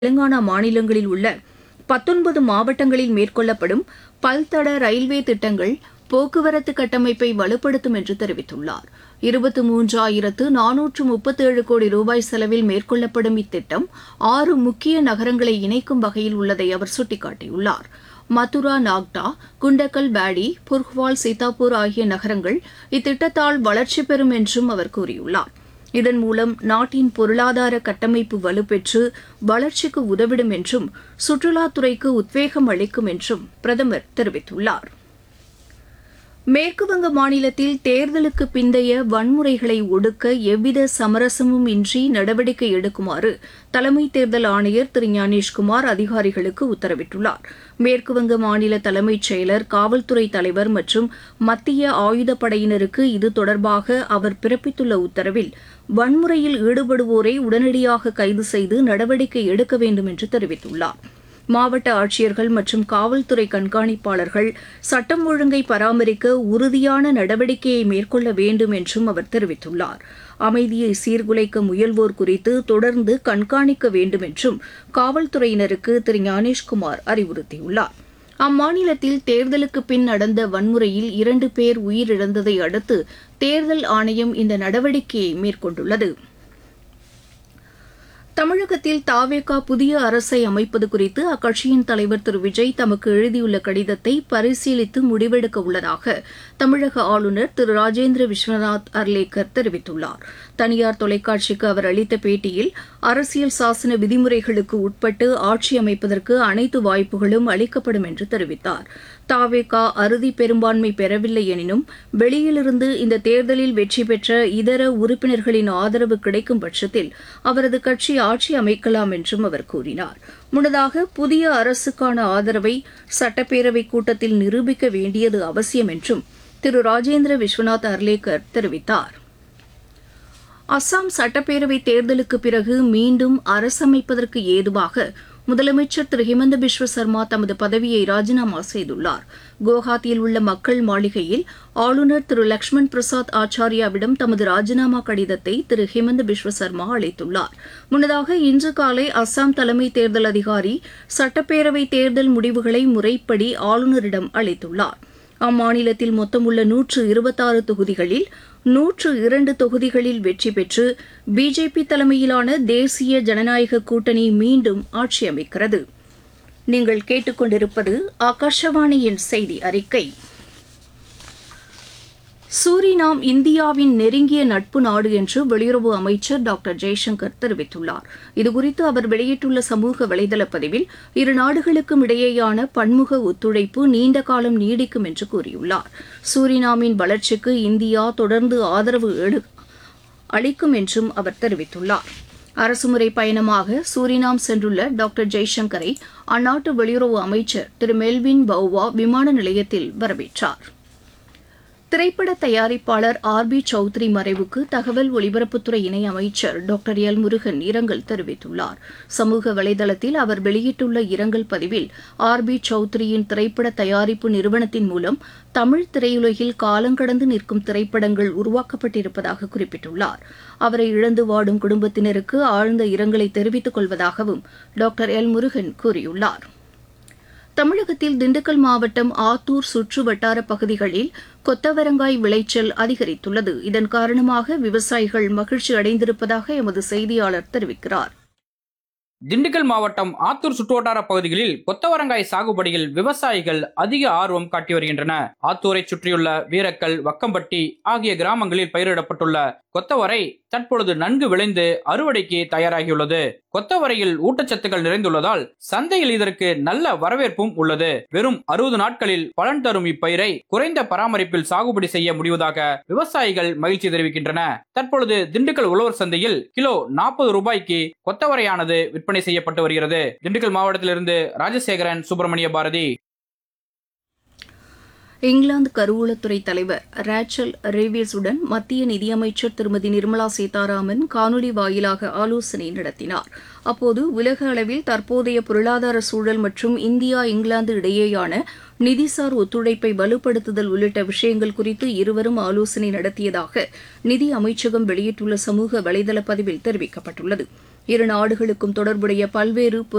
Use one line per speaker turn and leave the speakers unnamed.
தெலங்கானா மாநிலங்களில் உள்ள பத்தொன்பது மாவட்டங்களில் மேற்கொள்ளப்படும் பல்தட ரயில்வே திட்டங்கள் போக்குவரத்து கட்டமைப்பை வலுப்படுத்தும் என்று தெரிவித்துள்ளார் இருபத்து மூன்றாயிரத்து நானூற்று முப்பத்தேழு கோடி ரூபாய் செலவில் மேற்கொள்ளப்படும் இத்திட்டம் ஆறு முக்கிய நகரங்களை இணைக்கும் வகையில் உள்ளதை அவர் சுட்டிக்காட்டியுள்ளார் மதுரா நாக்டா குண்டக்கல் பேடி புர்ஹ்வால் சீதாப்பூர் ஆகிய நகரங்கள் இத்திட்டத்தால் வளர்ச்சி பெறும் என்றும் அவர் கூறியுள்ளார் இதன் மூலம் நாட்டின் பொருளாதார கட்டமைப்பு வலுப்பெற்று வளர்ச்சிக்கு உதவிடும் என்றும் சுற்றுலாத்துறைக்கு உத்வேகம் அளிக்கும் என்றும் பிரதமர் தெரிவித்துள்ளார் மேற்குவங்க மாநிலத்தில் தேர்தலுக்கு பிந்தைய வன்முறைகளை ஒடுக்க எவ்வித சமரசமும் இன்றி நடவடிக்கை எடுக்குமாறு தலைமை தேர்தல் ஆணையர் திரு ஞானேஷ்குமார் அதிகாரிகளுக்கு உத்தரவிட்டுள்ளார் மேற்குவங்க மாநில தலைமைச் செயலர் காவல்துறை தலைவர் மற்றும் மத்திய ஆயுதப்படையினருக்கு இது தொடர்பாக அவர் பிறப்பித்துள்ள உத்தரவில் வன்முறையில் ஈடுபடுவோரை உடனடியாக கைது செய்து நடவடிக்கை எடுக்க வேண்டும் என்று தெரிவித்துள்ளார் மாவட்ட ஆட்சியர்கள் மற்றும் காவல்துறை கண்காணிப்பாளர்கள் சட்டம் ஒழுங்கை பராமரிக்க உறுதியான நடவடிக்கையை மேற்கொள்ள வேண்டும் என்றும் அவர் தெரிவித்துள்ளார் அமைதியை சீர்குலைக்க முயல்வோர் குறித்து தொடர்ந்து கண்காணிக்க வேண்டும் என்றும் காவல்துறையினருக்கு திரு ஞானேஷ்குமார் அறிவுறுத்தியுள்ளார் அம்மாநிலத்தில் தேர்தலுக்கு பின் நடந்த வன்முறையில் இரண்டு பேர் உயிரிழந்ததை அடுத்து தேர்தல் ஆணையம் இந்த நடவடிக்கையை மேற்கொண்டுள்ளது தமிழகத்தில் தாவேகா புதிய அரசை அமைப்பது குறித்து அக்கட்சியின் தலைவர் திரு விஜய் தமக்கு எழுதியுள்ள கடிதத்தை பரிசீலித்து முடிவெடுக்க உள்ளதாக தமிழக ஆளுநர் திரு ராஜேந்திர விஸ்வநாத் அர்லேக்கர் தெரிவித்துள்ளார் தனியார் தொலைக்காட்சிக்கு அவர் அளித்த பேட்டியில் அரசியல் சாசன விதிமுறைகளுக்கு உட்பட்டு ஆட்சி அமைப்பதற்கு அனைத்து வாய்ப்புகளும் அளிக்கப்படும் என்று தெரிவித்தார் தாவேகா அறுதி பெரும்பான்மை பெறவில்லை எனினும் வெளியிலிருந்து இந்த தேர்தலில் வெற்றி பெற்ற இதர உறுப்பினர்களின் ஆதரவு கிடைக்கும் பட்சத்தில் அவரது கட்சி ஆட்சி அமைக்கலாம் என்றும் அவர் கூறினார் முன்னதாக புதிய அரசுக்கான ஆதரவை சட்டப்பேரவை கூட்டத்தில் நிரூபிக்க வேண்டியது அவசியம் என்றும் திரு ராஜேந்திர விஸ்வநாத் அர்லேக்கர் தெரிவித்தார் அஸ்ஸாம் சட்டப்பேரவை தேர்தலுக்கு பிறகு மீண்டும் அரசமைப்பதற்கு ஏதுவாக முதலமைச்சர் திரு ஹிமந்த பிஸ்வ சர்மா தமது பதவியை ராஜினாமா செய்துள்ளார் குவஹாத்தியில் உள்ள மக்கள் மாளிகையில் ஆளுநர் திரு லக்ஷ்மண் பிரசாத் ஆச்சாரியாவிடம் தமது ராஜினாமா கடிதத்தை திரு ஹிமந்த பிஸ்வ சர்மா அளித்துள்ளார் முன்னதாக இன்று காலை அஸ்ஸாம் தலைமை தேர்தல் அதிகாரி சட்டப்பேரவை தேர்தல் முடிவுகளை முறைப்படி ஆளுநரிடம் அளித்துள்ளார் அம்மாநிலத்தில் மொத்தம் உள்ள நூற்று இருபத்தாறு தொகுதிகளில் நூற்று இரண்டு தொகுதிகளில் வெற்றி பெற்று பிஜேபி தலைமையிலான தேசிய ஜனநாயக கூட்டணி மீண்டும் ஆட்சி அமைக்கிறது நீங்கள் கேட்டுக்கொண்டிருப்பது ஆகாஷவாணியின் செய்தி அறிக்கை சூரினாம் இந்தியாவின் நெருங்கிய நட்பு நாடு என்று வெளியுறவு அமைச்சர் டாக்டர் ஜெய்சங்கர் தெரிவித்துள்ளார் இதுகுறித்து அவர் வெளியிட்டுள்ள சமூக வலைதள பதிவில் இரு நாடுகளுக்கும் இடையேயான பன்முக ஒத்துழைப்பு நீண்ட காலம் நீடிக்கும் என்று கூறியுள்ளார் சூரினாமின் வளர்ச்சிக்கு இந்தியா தொடர்ந்து ஆதரவு அளிக்கும் என்றும் அவர் தெரிவித்துள்ளார் அரசுமுறை பயணமாக சூரினாம் சென்றுள்ள டாக்டர் ஜெய்சங்கரை அந்நாட்டு வெளியுறவு அமைச்சர் திரு மெல்வின் பௌவா விமான நிலையத்தில் வரவேற்றார் திரைப்பட தயாரிப்பாளர் ஆர் பி சௌத்ரி மறைவுக்கு தகவல் ஒலிபரப்புத்துறை இணையமைச்சர் டாக்டர் எல் முருகன் இரங்கல் தெரிவித்துள்ளார் சமூக வலைதளத்தில் அவர் வெளியிட்டுள்ள இரங்கல் பதிவில் ஆர் பி சௌத்ரியின் திரைப்பட தயாரிப்பு நிறுவனத்தின் மூலம் தமிழ் திரையுலகில் காலங்கடந்து நிற்கும் திரைப்படங்கள் உருவாக்கப்பட்டிருப்பதாக குறிப்பிட்டுள்ளார் அவரை இழந்து வாடும் குடும்பத்தினருக்கு ஆழ்ந்த இரங்கலை தெரிவித்துக் கொள்வதாகவும் டாக்டர் எல் முருகன் கூறியுள்ளார் தமிழகத்தில் திண்டுக்கல் மாவட்டம் ஆத்தூர் சுற்று வட்டார பகுதிகளில் கொத்தவரங்காய் விளைச்சல் அதிகரித்துள்ளது இதன் காரணமாக விவசாயிகள் மகிழ்ச்சி அடைந்திருப்பதாக எமது செய்தியாளர் தெரிவிக்கிறார்
திண்டுக்கல் மாவட்டம் ஆத்தூர் சுற்றுவட்டார பகுதிகளில் கொத்தவரங்காய் சாகுபடியில் விவசாயிகள் அதிக ஆர்வம் காட்டி வருகின்றன ஆத்தூரை சுற்றியுள்ள வீரக்கல் வக்கம்பட்டி ஆகிய கிராமங்களில் பயிரிடப்பட்டுள்ள கொத்தவரை தற்பொழுது நன்கு விளைந்து அறுவடைக்கு தயாராகியுள்ளது கொத்தவரையில் ஊட்டச்சத்துக்கள் நிறைந்துள்ளதால் சந்தையில் இதற்கு நல்ல வரவேற்பும் உள்ளது வெறும் அறுபது நாட்களில் பலன் தரும் இப்பயிரை குறைந்த பராமரிப்பில் சாகுபடி செய்ய முடிவதாக விவசாயிகள் மகிழ்ச்சி தெரிவிக்கின்றன தற்பொழுது திண்டுக்கல் உழவர் சந்தையில் கிலோ நாற்பது ரூபாய்க்கு கொத்தவரையானது விற்பனை செய்யப்பட்டு வருகிறது திண்டுக்கல் மாவட்டத்திலிருந்து ராஜசேகரன் சுப்பிரமணிய பாரதி
இங்கிலாந்து கருவூலத்துறை தலைவர் ரேச்சல் ரேவியஸுடன் மத்திய நிதியமைச்சர் திருமதி நிர்மலா சீதாராமன் காணொலி வாயிலாக ஆலோசனை நடத்தினார் அப்போது உலக அளவில் தற்போதைய பொருளாதார சூழல் மற்றும் இந்தியா இங்கிலாந்து இடையேயான நிதிசார் ஒத்துழைப்பை வலுப்படுத்துதல் உள்ளிட்ட விஷயங்கள் குறித்து இருவரும் ஆலோசனை நடத்தியதாக நிதி அமைச்சகம் வெளியிட்டுள்ள சமூக வலைதள பதிவில் தெரிவிக்கப்பட்டுள்ளது இரு நாடுகளுக்கும் தொடர்புடைய பல்வேறு